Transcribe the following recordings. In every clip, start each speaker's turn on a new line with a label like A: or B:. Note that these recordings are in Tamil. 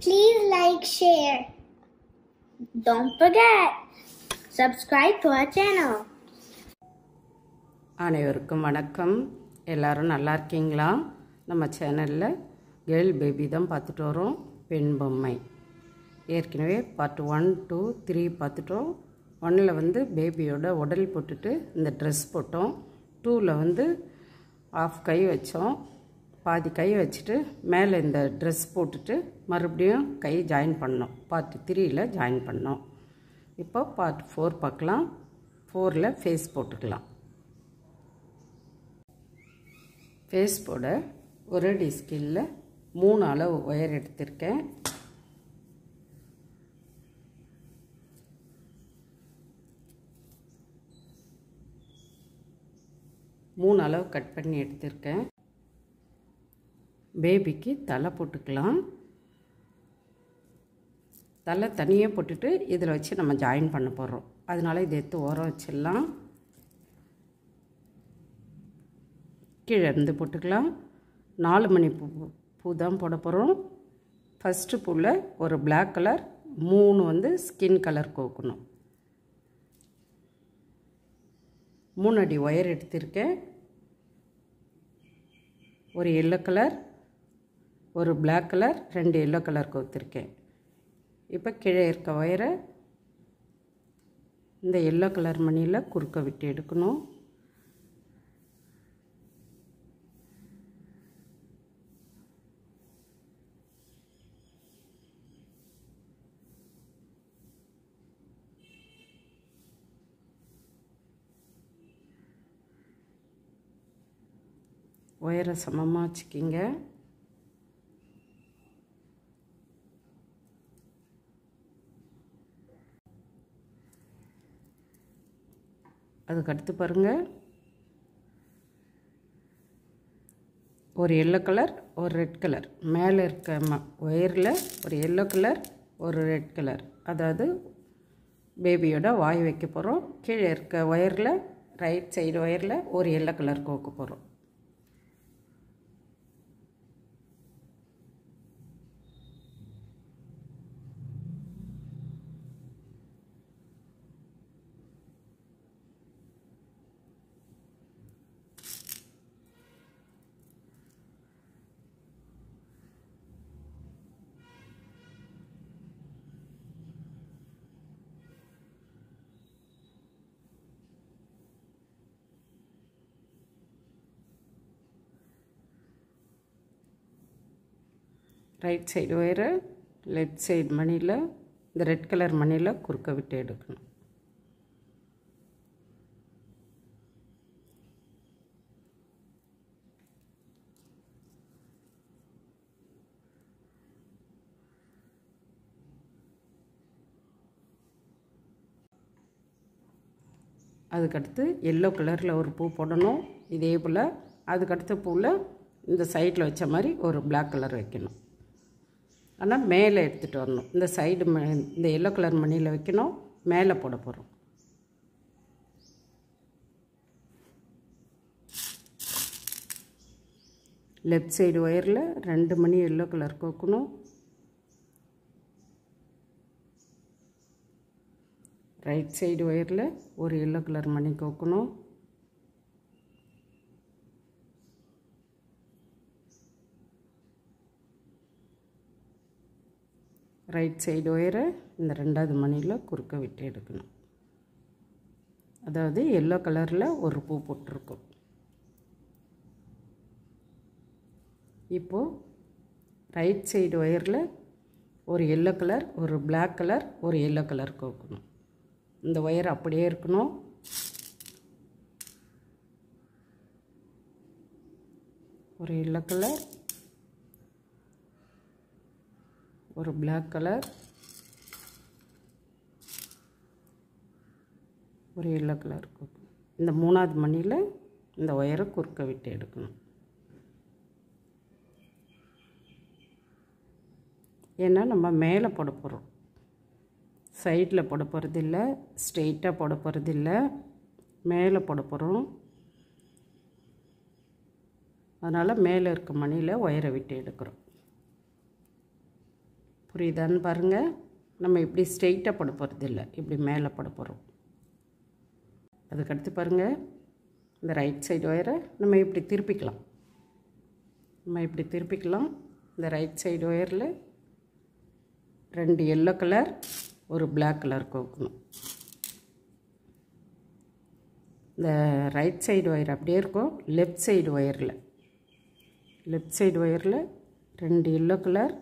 A: Please like, share. Don't forget, subscribe to our channel.
B: அனைவருக்கும் வணக்கம் எல்லாரும் நல்லா இருக்கீங்களா நம்ம சேனலில் கேர்ள் பேபி தான் பார்த்துட்டு வரோம் பெண் பொம்மை ஏற்கனவே பார்ட் ஒன் டூ த்ரீ பார்த்துட்டோம் ஒன்னில் வந்து பேபியோட உடல் போட்டுட்டு இந்த ட்ரெஸ் போட்டோம் டூவில் வந்து ஆஃப் கை வச்சோம் பாதி கை வச்சுட்டு மேலே இந்த ட்ரெஸ் போட்டுட்டு மறுபடியும் கை ஜாயின் பண்ணோம் பார்ட் த்ரீயில் ஜாயின் பண்ணோம் இப்போ பார்ட் ஃபோர் பார்க்கலாம் ஃபோரில் ஃபேஸ் போட்டுக்கலாம் ஃபேஸ் போட ஒரு அடி ஸ்கில்ல மூணு அளவு ஒயர் எடுத்திருக்கேன் மூணு அளவு கட் பண்ணி எடுத்திருக்கேன் பேபிக்கு தலை போட்டுக்கலாம் தலை தனியாக போட்டுட்டு இதில் வச்சு நம்ம ஜாயின் பண்ண போகிறோம் அதனால இதை எடுத்து ஓரம் வச்சிடலாம் கீழே இருந்து போட்டுக்கலாம் நாலு மணி பூ பூ தான் போட போகிறோம் ஃபஸ்ட்டு பூவில் ஒரு பிளாக் கலர் மூணு வந்து ஸ்கின் கலர் கோக்கணும் மூணு அடி ஒயர் எடுத்திருக்கேன் ஒரு எல்லோ கலர் ஒரு பிளாக் கலர் ரெண்டு எல்லோ கலர் கோத்துருக்கேன் இப்போ கீழே இருக்க ஒயரை இந்த எல்லோ கலர் மணியில் குறுக்க விட்டு எடுக்கணும் ஒயரை சமமாக வச்சுக்கிங்க அதுக்கு அடுத்து பாருங்கள் ஒரு எல்லோ கலர் ஒரு ரெட் கலர் மேலே இருக்க ம ஒயரில் ஒரு எல்லோ கலர் ஒரு ரெட் கலர் அதாவது பேபியோட வாய் வைக்க போகிறோம் கீழே இருக்க ஒயரில் ரைட் சைடு ஒயரில் ஒரு எல்லோ கலர் கோக்க போகிறோம் ரைட் சைடு ஒயரை லெஃப்ட் சைடு மணியில் இந்த ரெட் கலர் மணியில் குறுக்க விட்டு எடுக்கணும் அதுக்கடுத்து எல்லோ கலரில் ஒரு பூ போடணும் இதே போல் அதுக்கடுத்த பூவில் இந்த சைடில் வச்ச மாதிரி ஒரு பிளாக் கலர் வைக்கணும் ஆனால் மேலே எடுத்துகிட்டு வரணும் இந்த சைடு ம இந்த எல்லோ கலர் மணியில் வைக்கணும் மேலே போட போகிறோம் லெஃப்ட் சைடு ஒயரில் ரெண்டு மணி எல்லோ கலர் கோக்கணும் ரைட் சைடு ஒயரில் ஒரு எல்லோ கலர் மணி கோக்கணும் ரைட் சைடு ஒயரை இந்த ரெண்டாவது மணியில் குறுக்க விட்டு எடுக்கணும் அதாவது எல்லோ கலரில் ஒரு பூ போட்டிருக்கும் இப்போது ரைட் சைடு ஒயரில் ஒரு எல்லோ கலர் ஒரு பிளாக் கலர் ஒரு எல்லோ கலர் கோக்கணும் இந்த ஒயர் அப்படியே இருக்கணும் ஒரு எல்லோ கலர் ஒரு பிளாக் கலர் ஒரு எல்லோ கலர் இந்த மூணாவது மணியில் இந்த ஒயரை குறுக்க விட்டு எடுக்கணும் ஏன்னா நம்ம மேலே போட போகிறோம் சைடில் போட போகிறதில்ல ஸ்ட்ரெயிட்டாக போட போகிறதில்ல மேலே போட போகிறோம் அதனால் மேலே இருக்க மணியில் ஒயரை விட்டு எடுக்கிறோம் புரியுதான்னு பாருங்கள் நம்ம இப்படி ஸ்ட்ரெயிட்டாக பட போகிறது இல்லை இப்படி மேலே பட போகிறோம் அதுக்கடுத்து பாருங்கள் இந்த ரைட் சைடு ஒயரை நம்ம இப்படி திருப்பிக்கலாம் நம்ம இப்படி திருப்பிக்கலாம் இந்த ரைட் சைடு ஒயரில் ரெண்டு எல்லோ கலர் ஒரு பிளாக் கலர் கோக்கணும் இந்த ரைட் சைடு ஒயர் அப்படியே இருக்கும் லெஃப்ட் சைடு ஒயரில் லெஃப்ட் சைடு ஒயரில் ரெண்டு எல்லோ கலர்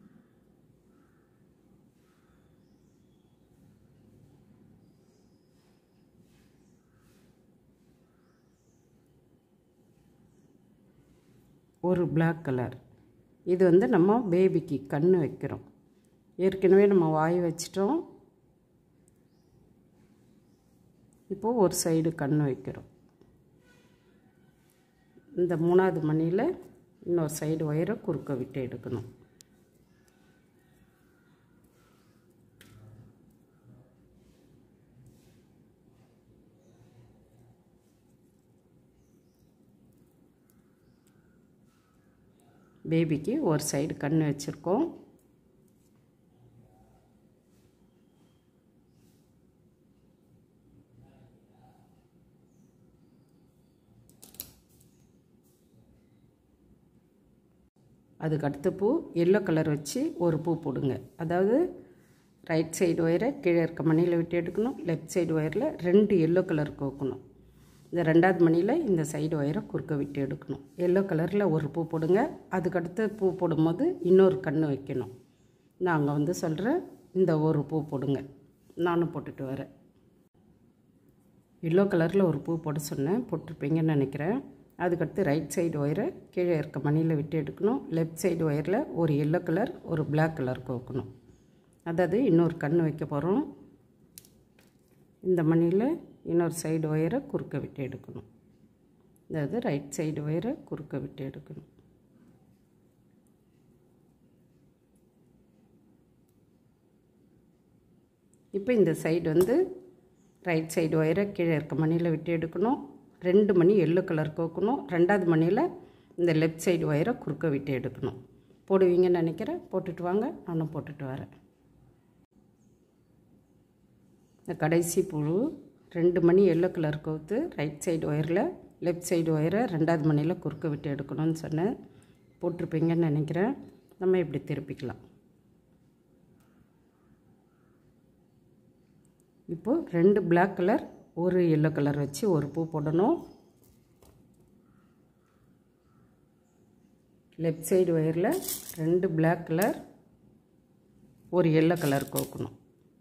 B: ஒரு பிளாக் கலர் இது வந்து நம்ம பேபிக்கு கண் வைக்கிறோம் ஏற்கனவே நம்ம வாய் வச்சிட்டோம் இப்போது ஒரு சைடு கண் வைக்கிறோம் இந்த மூணாவது மணியில் இன்னொரு சைடு ஒயரை குறுக்க விட்டு எடுக்கணும் பேபிக்கு ஒரு சைடு கண் வச்சுருக்கோம் அதுக்கு அடுத்த பூ எல்லோ கலர் வச்சு ஒரு பூ போடுங்க அதாவது ரைட் சைடு ஒயரை கீழே இருக்க மணியில் விட்டு எடுக்கணும் லெஃப்ட் சைடு ஒயரில் ரெண்டு எல்லோ கலர் கோக்கணும் இந்த ரெண்டாவது மணியில் இந்த சைடு ஒயரை குறுக்க விட்டு எடுக்கணும் எல்லோ கலரில் ஒரு பூ போடுங்க அதுக்கடுத்து பூ போடும்போது இன்னொரு கண் வைக்கணும் நாங்கள் வந்து சொல்கிறேன் இந்த ஒரு பூ போடுங்க நானும் போட்டுட்டு வரேன் எல்லோ கலரில் ஒரு பூ போட சொன்னேன் போட்டிருப்பீங்கன்னு நினைக்கிறேன் அதுக்கடுத்து ரைட் சைடு ஒயரை கீழே இருக்க மணியில் விட்டு எடுக்கணும் லெஃப்ட் சைடு ஒயரில் ஒரு எல்லோ கலர் ஒரு பிளாக் கலர் கோக்கணும் அதாவது இன்னொரு கண் வைக்க போகிறோம் இந்த மணியில் இன்னொரு சைடு ஒயரை குறுக்க விட்டு எடுக்கணும் அதாவது ரைட் சைடு ஒயரை குறுக்க விட்டு எடுக்கணும் இப்போ இந்த சைடு வந்து ரைட் சைடு ஒயரை கீழே இருக்க மணியில் விட்டு எடுக்கணும் ரெண்டு மணி எல்லோ கலர் கோக்கணும் ரெண்டாவது மணியில் இந்த லெஃப்ட் சைடு ஒயரை குறுக்க விட்டு எடுக்கணும் போடுவீங்கன்னு நினைக்கிறேன் போட்டுட்டு வாங்க நானும் போட்டுட்டு வரேன் இந்த கடைசி புழு ரெண்டு மணி எல்லோ கலர் கோத்து ரைட் சைடு ஒயரில் லெஃப்ட் சைடு ஒயரை ரெண்டாவது மணியில் குறுக்க விட்டு எடுக்கணும்னு சொன்னேன் போட்டிருப்பீங்கன்னு நினைக்கிறேன் நம்ம இப்படி திருப்பிக்கலாம் இப்போது ரெண்டு பிளாக் கலர் ஒரு எல்லோ கலர் வச்சு ஒரு பூ போடணும் லெஃப்ட் சைடு ஒயரில் ரெண்டு பிளாக் கலர் ஒரு எல்லோ கலர் கோக்கணும்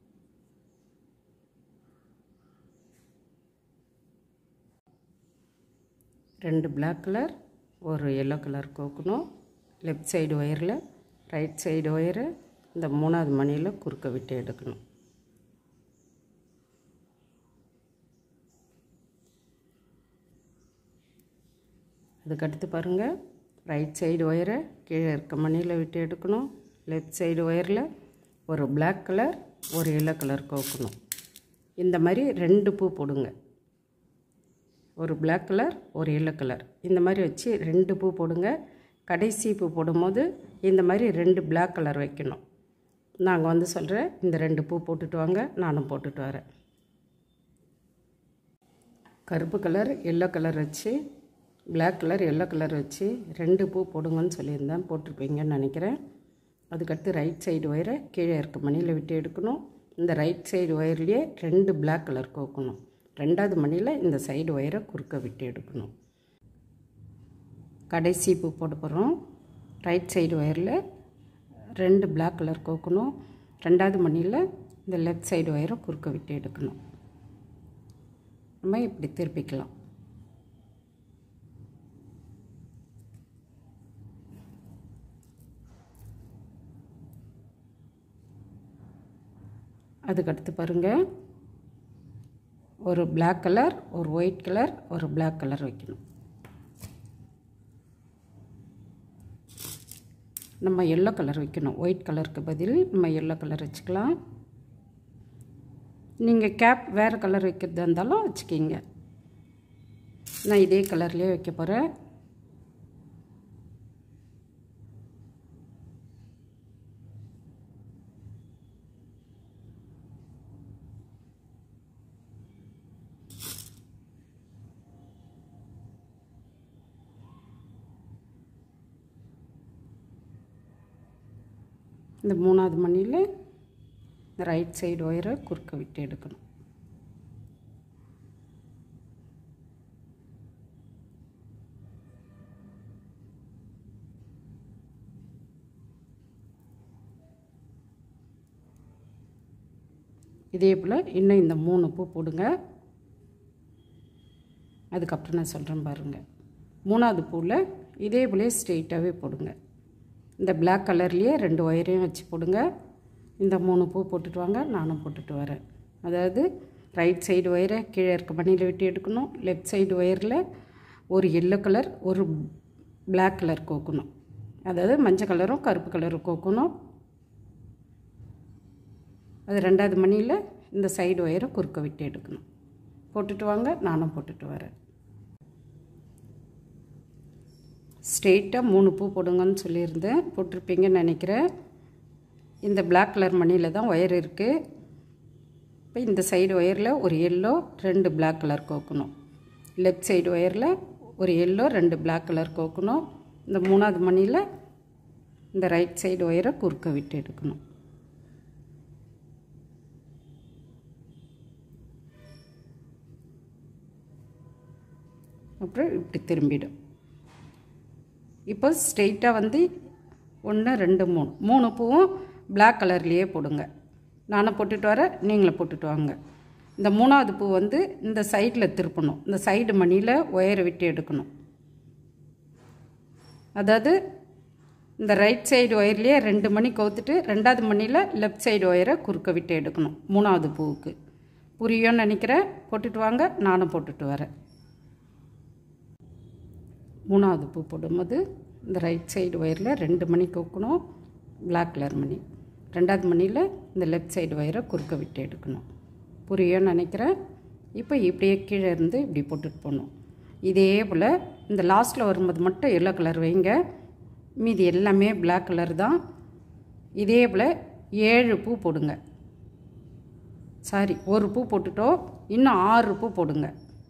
B: ரெண்டு பிளாக் கலர் ஒரு எல்லோ கலர் கோக்கணும் லெஃப்ட் சைடு ஒயரில் ரைட் சைடு ஒயரை இந்த மூணாவது மணியில் குறுக்க விட்டு எடுக்கணும் அதுக்கடுத்து பாருங்கள் ரைட் சைடு ஒயரை கீழே இருக்க மணியில் விட்டு எடுக்கணும் லெஃப்ட் சைடு ஒயரில் ஒரு பிளாக் கலர் ஒரு எல்லோ கலர் கோக்கணும் இந்த மாதிரி ரெண்டு பூ போடுங்க ஒரு பிளாக் கலர் ஒரு எல்லோ கலர் இந்த மாதிரி வச்சு ரெண்டு பூ போடுங்க கடைசி பூ போடும்போது இந்த மாதிரி ரெண்டு பிளாக் கலர் வைக்கணும் நாங்கள் வந்து சொல்கிறேன் இந்த ரெண்டு பூ போட்டுட்டு வாங்க நானும் போட்டுட்டு வரேன் கருப்பு கலர் எல்லோ கலர் வச்சு பிளாக் கலர் எல்லோ கலர் வச்சு ரெண்டு பூ போடுங்கன்னு சொல்லியிருந்தேன் போட்டிருப்பீங்கன்னு நினைக்கிறேன் அதுக்கடுத்து ரைட் சைடு ஒயரை கீழே இருக்க மணியில் விட்டு எடுக்கணும் இந்த ரைட் சைடு ஒயர்லேயே ரெண்டு பிளாக் கலர் கோக்கணும் ரெண்டாவது மணியில் இந்த சைடு ஒயரை குறுக்க விட்டு எடுக்கணும் கடைசி பூ போட போகிறோம் ரைட் சைடு ஒயரில் ரெண்டு பிளாக் கலர் கோக்கணும் ரெண்டாவது மணியில் இந்த லெஃப்ட் சைடு ஒயரை குறுக்க விட்டு எடுக்கணும் நம்ம இப்படி திருப்பிக்கலாம் அதுக்கடுத்து பாருங்கள் ஒரு பிளாக் கலர் ஒரு ஒயிட் கலர் ஒரு பிளாக் கலர் வைக்கணும் நம்ம எல்லோ கலர் வைக்கணும் ஒயிட் கலருக்கு பதில் நம்ம எல்லோ கலர் வச்சுக்கலாம் நீங்கள் கேப் வேறு கலர் வைக்கிறதா இருந்தாலும் வச்சுக்கிங்க நான் இதே கலர்லேயே வைக்க போகிறேன் இந்த மூணாவது மணியில் இந்த ரைட் சைடு ஒயரை குறுக்க விட்டு எடுக்கணும் இதே போல் இன்னும் இந்த மூணு பூ போடுங்க அதுக்கப்புறம் நான் சொல்கிறேன் பாருங்கள் மூணாவது பூவில் இதே போலே ஸ்ட்ரெயிட்டாகவே போடுங்க இந்த பிளாக் கலர்லேயே ரெண்டு ஒயரையும் வச்சு போடுங்க இந்த மூணு பூ போட்டுட்டு வாங்க நானும் போட்டுட்டு வரேன் அதாவது ரைட் சைடு ஒயரை கீழே இருக்க மணியில் விட்டு எடுக்கணும் லெஃப்ட் சைடு ஒயரில் ஒரு எல்லோ கலர் ஒரு பிளாக் கலர் கோக்கணும் அதாவது மஞ்சள் கலரும் கருப்பு கலரும் கோக்கணும் அது ரெண்டாவது மணியில் இந்த சைடு ஒயரை குறுக்க விட்டு எடுக்கணும் போட்டுட்டு வாங்க நானும் போட்டுட்டு வரேன் ஸ்ட்ரெயிட்டாக மூணு பூ போடுங்கன்னு சொல்லியிருந்தேன் போட்டிருப்பீங்கன்னு நினைக்கிறேன் இந்த பிளாக் கலர் மணியில் தான் ஒயர் இருக்குது இப்போ இந்த சைடு ஒயரில் ஒரு எல்லோ ரெண்டு பிளாக் கலர் கோக்கணும் லெஃப்ட் சைடு ஒயரில் ஒரு எல்லோ ரெண்டு பிளாக் கலர் கோக்கணும் இந்த மூணாவது மணியில் இந்த ரைட் சைடு ஒயரை குறுக்க விட்டு எடுக்கணும் அப்புறம் இப்படி திரும்பிடும் இப்போ ஸ்ட்ரெயிட்டாக வந்து ஒன்று ரெண்டு மூணு மூணு பூவும் பிளாக் கலர்லேயே போடுங்க நானும் போட்டுட்டு வரேன் நீங்களும் போட்டுட்டு வாங்க இந்த மூணாவது பூ வந்து இந்த சைடில் திருப்பணும் இந்த சைடு மணியில் ஒயரை விட்டு எடுக்கணும் அதாவது இந்த ரைட் சைடு ஒயர்லேயே ரெண்டு மணி கவுத்துட்டு ரெண்டாவது மணியில் லெஃப்ட் சைடு ஒயரை குறுக்க விட்டு எடுக்கணும் மூணாவது பூவுக்கு புரியும்னு நினைக்கிறேன் போட்டுட்டு வாங்க நானும் போட்டுட்டு வரேன் மூணாவது பூ போடும்போது இந்த ரைட் சைடு ஒயரில் ரெண்டு மணி கோக்கணும் பிளாக் கலர் மணி ரெண்டாவது மணியில் இந்த லெஃப்ட் சைடு ஒயரை குறுக்க விட்டு எடுக்கணும் புரியும்னு நினைக்கிறேன் இப்போ இப்படியே கீழே இருந்து இப்படி போட்டுட்டு போகணும் இதே போல் இந்த லாஸ்ட்டில் வரும்போது மட்டும் எல்லோ கலர் வைங்க மீதி எல்லாமே பிளாக் கலர் தான் இதே போல் ஏழு பூ போடுங்க சாரி ஒரு பூ போட்டுட்டோம் இன்னும் ஆறு பூ போடுங்க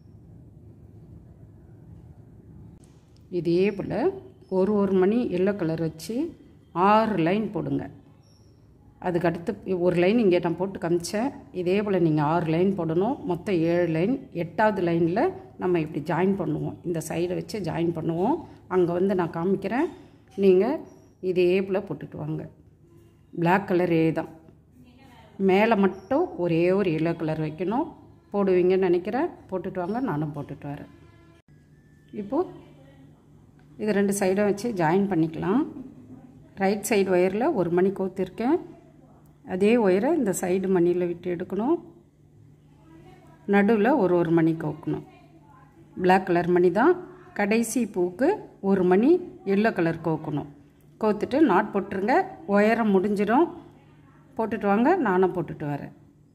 B: இதே போல் ஒரு ஒரு மணி எல்லோ கலர் வச்சு ஆறு லைன் போடுங்க அதுக்கு அடுத்து ஒரு லைன் இங்கே நான் போட்டு காமிச்சேன் இதே போல் நீங்கள் ஆறு லைன் போடணும் மொத்தம் ஏழு லைன் எட்டாவது லைனில் நம்ம இப்படி ஜாயின் பண்ணுவோம் இந்த சைடை வச்சு ஜாயின் பண்ணுவோம் அங்கே வந்து நான் காமிக்கிறேன் நீங்கள் இதே போல் போட்டுட்டு வாங்க பிளாக் கலரே தான் மேலே மட்டும் ஒரே ஒரு எல்லோ கலர் வைக்கணும் போடுவீங்கன்னு நினைக்கிறேன் போட்டுட்டு வாங்க நானும் போட்டுட்டு வரேன் இப்போது இது ரெண்டு சைடும் வச்சு ஜாயின் பண்ணிக்கலாம் ரைட் சைடு ஒயரில் ஒரு மணி கோத்திருக்கேன் அதே ஒயரை இந்த சைடு மணியில் விட்டு எடுக்கணும் நடுவில் ஒரு ஒரு மணி கோக்கணும் பிளாக் கலர் மணி தான் கடைசி பூக்கு ஒரு மணி எல்லோ கலர் கோக்கணும் கோத்துட்டு நாட் போட்டுருங்க ஒயரம் முடிஞ்சிடும் போட்டுட்டு வாங்க நானும் போட்டுட்டு வரேன்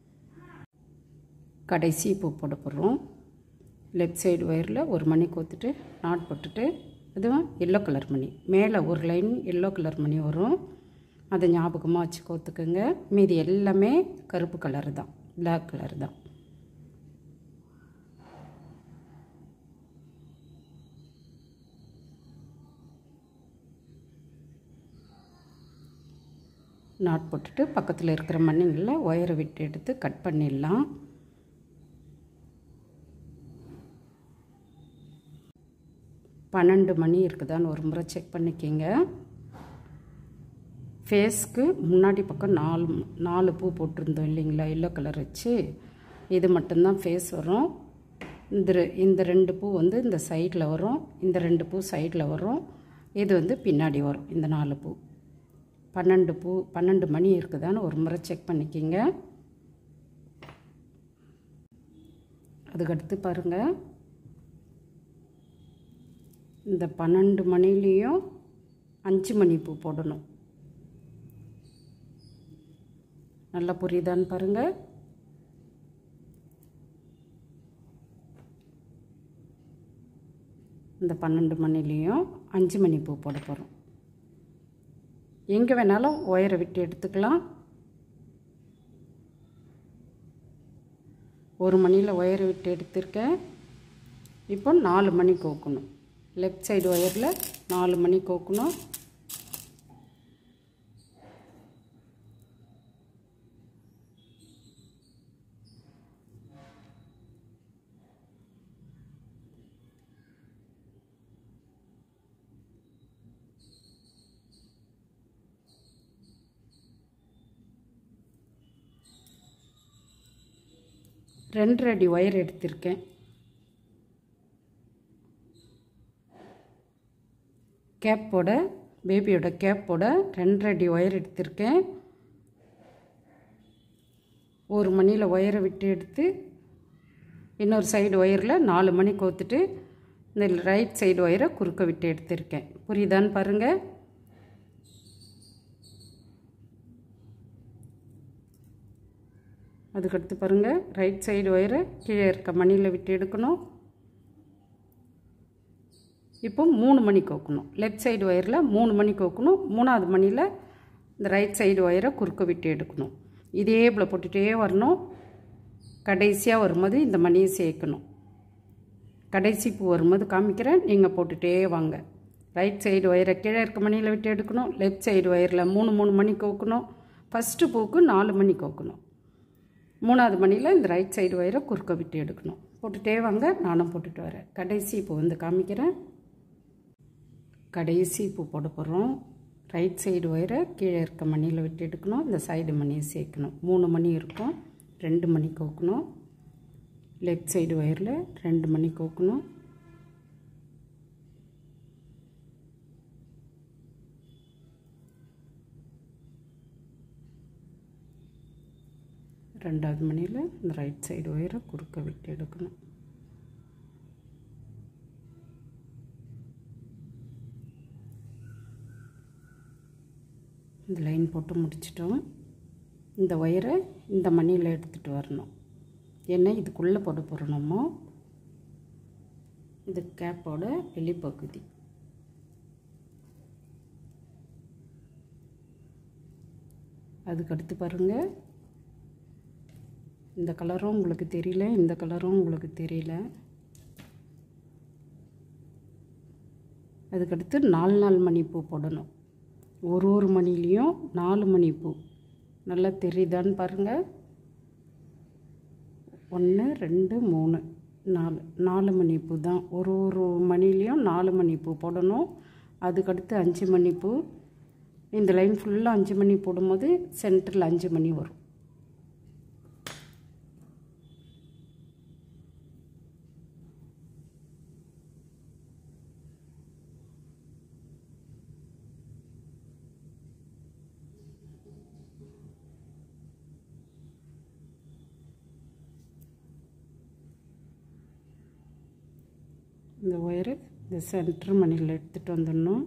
B: கடைசி பூ போட போகிறோம் லெஃப்ட் சைடு ஒயரில் ஒரு மணி கோத்துட்டு நாட் போட்டுட்டு அதுவும் எல்லோ கலர் மணி மேலே ஒரு லைன் எல்லோ கலர் மணி வரும் அதை ஞாபகமாக வச்சு கோத்துக்குங்க மீதி எல்லாமே கருப்பு கலர் தான் பிளாக் கலர் தான் நாட் போட்டுட்டு பக்கத்தில் இருக்கிற மண்ணுங்களில் ஒயரை விட்டு எடுத்து கட் பண்ணிடலாம் பன்னெண்டு மணி இருக்குதான்னு ஒரு முறை செக் பண்ணிக்கிங்க ஃபேஸ்க்கு முன்னாடி பக்கம் நாலு நாலு பூ போட்டிருந்தோம் இல்லைங்களா எல்லோ கலர் வச்சு இது மட்டும்தான் ஃபேஸ் வரும் இந்த ரெ- இந்த ரெண்டு பூ வந்து இந்த சைடில் வரும் இந்த ரெண்டு பூ சைடில் வரும் இது வந்து பின்னாடி வரும் இந்த நாலு பூ பன்னெண்டு பூ பன்னெண்டு மணி இருக்குதான்னு ஒரு முறை செக் பண்ணிக்கிங்க அதுக்கடுத்து பாருங்கள் இந்த பன்னெண்டு மணிலேயும் அஞ்சு மணி பூ போடணும் நல்லா புரியுதான்னு பாருங்கள் இந்த பன்னெண்டு மணிலேயும் அஞ்சு மணி பூ போட போகிறோம் எங்கே வேணாலும் ஒயரை விட்டு எடுத்துக்கலாம் ஒரு மணியில் ஒயரை விட்டு எடுத்திருக்கேன் இப்போ நாலு மணி கோக்கணும் லெஃப்ட் சைடு ஒயரில் நாலு மணி கோக்கணும் ரெண்டரை அடி ஒயர் எடுத்திருக்கேன் கேப்போட பேபியோட கேப்போட ரெண்டரை அடி ஒயர் எடுத்திருக்கேன் ஒரு மணியில் ஒயரை விட்டு எடுத்து இன்னொரு சைடு ஒயரில் நாலு மணி கோத்துட்டு இந்த ரைட் சைடு ஒயரை குறுக்க விட்டு எடுத்திருக்கேன் புரியுதான்னு பாருங்கள் அதுக்கடுத்து பாருங்கள் ரைட் சைடு ஒயரை கீழே இருக்க மணியில் விட்டு எடுக்கணும் இப்போ மூணு மணி கோக்கணும் லெஃப்ட் சைடு ஒயரில் மூணு மணி கோக்கணும் மூணாவது மணியில் இந்த ரைட் சைடு ஒயரை குறுக்க விட்டு எடுக்கணும் இதே போல் போட்டுகிட்டே வரணும் கடைசியாக வரும்போது இந்த மணியை சேர்க்கணும் கடைசி பூ வரும்போது காமிக்கிறேன் நீங்கள் போட்டுகிட்டே வாங்க ரைட் சைடு ஒயரை கீழே இருக்க மணியில் விட்டு எடுக்கணும் லெஃப்ட் சைடு ஒயரில் மூணு மூணு மணி கோக்கணும் ஃபஸ்ட்டு பூக்கு நாலு மணி கோக்கணும் மூணாவது மணியில் இந்த ரைட் சைடு ஒயரை குறுக்க விட்டு எடுக்கணும் போட்டுகிட்டே வாங்க நானும் போட்டுட்டு வரேன் கடைசி பூ வந்து காமிக்கிறேன் கடைசி பூ போட போகிறோம் ரைட் சைடு ஒயரை கீழே இருக்க மணியில் விட்டு எடுக்கணும் இந்த சைடு மணியை சேர்க்கணும் மூணு மணி இருக்கும் ரெண்டு மணி கோக்கணும் லெஃப்ட் சைடு ஒயரில் ரெண்டு மணி கோக்கணும் ரெண்டாவது மணியில் இந்த ரைட் சைடு ஒயரை குறுக்க விட்டு எடுக்கணும் இந்த லைன் போட்டு முடிச்சிட்டோம் இந்த ஒயரை இந்த மணியில் எடுத்துகிட்டு வரணும் ஏன்னா இதுக்குள்ளே போட போகிறோம் நம்ம இது கேப்போட வெளிப்பகுதி அதுக்கடுத்து பாருங்கள் இந்த கலரும் உங்களுக்கு தெரியல இந்த கலரும் உங்களுக்கு தெரியல அதுக்கடுத்து நாலு நாலு மணிப்பூ போடணும் ஒரு ஒரு மணிலையும் நாலு மணிப்பூ நல்லா தெரியுதான்னு பாருங்கள் ஒன்று ரெண்டு மூணு நாலு நாலு மணிப்பூ தான் ஒரு ஒரு மணிலையும் நாலு மணிப்பூ போடணும் அதுக்கடுத்து அஞ்சு மணிப்பூ இந்த லைன் ஃபுல்லாக அஞ்சு மணி போடும்போது சென்டரில் அஞ்சு மணி வரும் இந்த ஒயரு இந்த சென்டர் மணியில் எடுத்துகிட்டு வந்துடணும்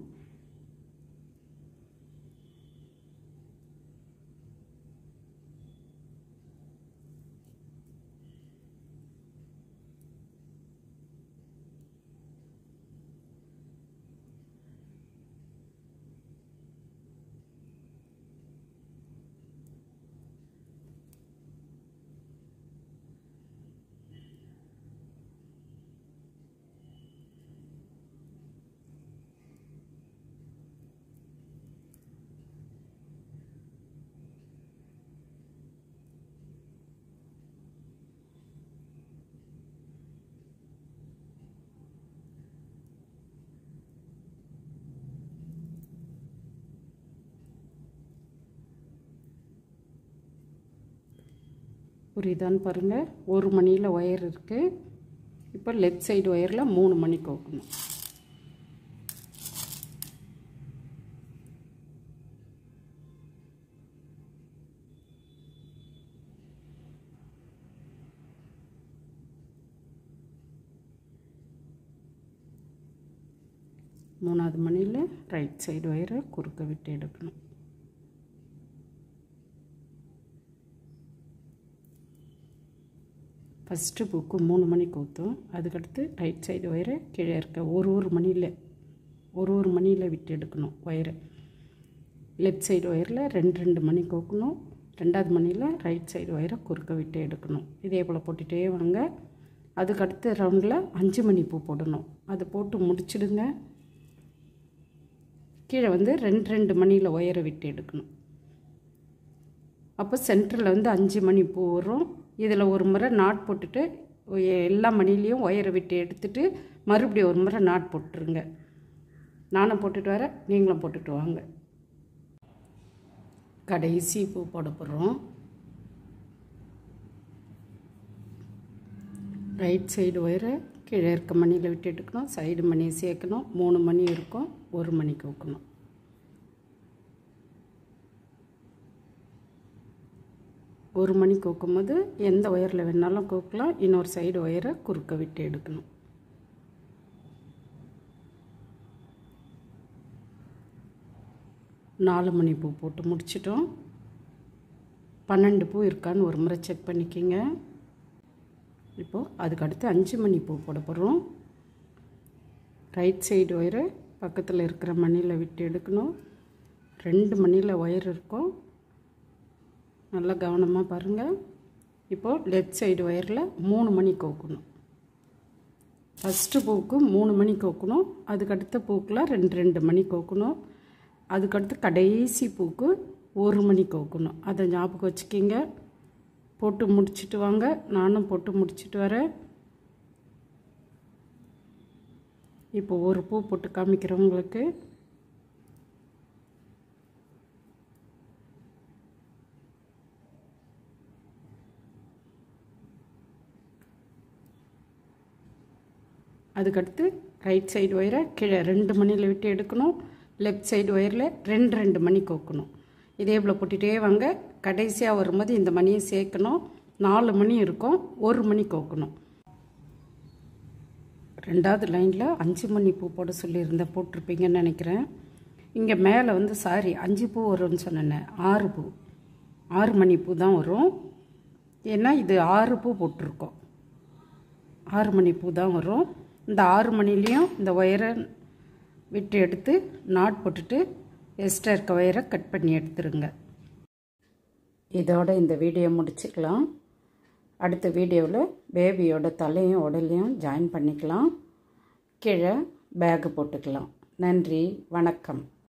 B: புரியுதான்னு பாருங்கள் ஒரு மணியில் ஒயர் இருக்குது இப்போ லெஃப்ட் சைடு ஒயரில் மூணு மணி கோக்கணும் மூணாவது மணியில் ரைட் சைடு ஒயரை குறுக்க விட்டு எடுக்கணும் ஃபஸ்ட்டு புக்கு மூணு மணிக்கு ஊற்றும் அதுக்கடுத்து ரைட் சைடு ஒயரை கீழே இருக்க ஒரு ஒரு மணியில் ஒரு ஒரு மணியில் விட்டு எடுக்கணும் ஒயரை லெஃப்ட் சைடு ஒயரில் ரெண்டு ரெண்டு மணி கோக்கணும் ரெண்டாவது மணியில் ரைட் சைடு ஒயரை குறுக்க விட்டு எடுக்கணும் இதே போல் போட்டுகிட்டே வாங்க அதுக்கடுத்து ரவுண்டில் அஞ்சு மணி பூ போடணும் அது போட்டு முடிச்சிடுங்க கீழே வந்து ரெண்டு ரெண்டு மணியில் ஒயரை விட்டு எடுக்கணும் அப்போ சென்டரில் வந்து அஞ்சு மணி பூ வரும் இதில் ஒரு முறை நாட் போட்டுட்டு எல்லா மணிலையும் ஒயரை விட்டு எடுத்துட்டு மறுபடியும் ஒரு முறை நாட் போட்டுருங்க நானும் போட்டுட்டு வரேன் நீங்களும் போட்டுட்டு வாங்க கடைசி பூ போட போகிறோம் ரைட் சைடு ஒயரை கீழே இருக்க மணியில் விட்டு எடுக்கணும் சைடு மணியை சேர்க்கணும் மூணு மணி இருக்கும் ஒரு மணிக்கு வைக்கணும் ஒரு மணி கோக்கும்போது எந்த ஒயரில் வேணாலும் கோக்கலாம் இன்னொரு சைடு ஒயரை குறுக்க விட்டு எடுக்கணும் நாலு மணி பூ போட்டு முடிச்சிட்டோம் பன்னெண்டு பூ இருக்கான்னு ஒரு முறை செக் பண்ணிக்கிங்க இப்போது அதுக்கு அடுத்து அஞ்சு மணி பூ போட போகிறோம் ரைட் சைடு ஒயரை பக்கத்தில் இருக்கிற மணியில் விட்டு எடுக்கணும் ரெண்டு மணியில் ஒயர் இருக்கும் நல்லா கவனமாக பாருங்கள் இப்போது லெஃப்ட் சைடு ஒயரில் மூணு மணி கோக்கணும் ஃபஸ்ட்டு பூக்கு மூணு மணி கோக்கணும் அதுக்கடுத்த பூக்கில் ரெண்டு ரெண்டு மணி கோக்கணும் அதுக்கடுத்து கடைசி பூக்கு ஒரு மணி கோக்கணும் அதை ஞாபகம் வச்சுக்கிங்க போட்டு முடிச்சுட்டு வாங்க நானும் போட்டு முடிச்சுட்டு வரேன் இப்போ ஒரு பூ போட்டு காமிக்கிறேன் உங்களுக்கு அதுக்கடுத்து ரைட் சைடு ஒயரை கீழே ரெண்டு மணியில் விட்டு எடுக்கணும் லெஃப்ட் சைடு ஒயரில் ரெண்டு ரெண்டு மணி கோக்கணும் இதே போல் போட்டுகிட்டே வாங்க கடைசியாக வரும்போது இந்த மணியை சேர்க்கணும் நாலு மணி இருக்கும் ஒரு மணி கோக்கணும் ரெண்டாவது லைனில் அஞ்சு மணி பூ போட சொல்லியிருந்தேன் போட்டிருப்பீங்கன்னு நினைக்கிறேன் இங்கே மேலே வந்து சாரி அஞ்சு பூ வரும்னு சொன்னேன் ஆறு பூ ஆறு மணி பூ தான் வரும் ஏன்னா இது ஆறு பூ போட்டிருக்கோம் ஆறு மணி பூ தான் வரும் இந்த ஆறு மணிலையும் இந்த ஒயரை விட்டு எடுத்து நாட் போட்டுட்டு எக்ஸ்ட்ரா இருக்க ஒயரை கட் பண்ணி எடுத்துருங்க இதோட இந்த வீடியோ முடிச்சுக்கலாம் அடுத்த வீடியோவில் பேபியோட தலையும் உடலையும் ஜாயின் பண்ணிக்கலாம் கீழே பேக்கு போட்டுக்கலாம் நன்றி வணக்கம்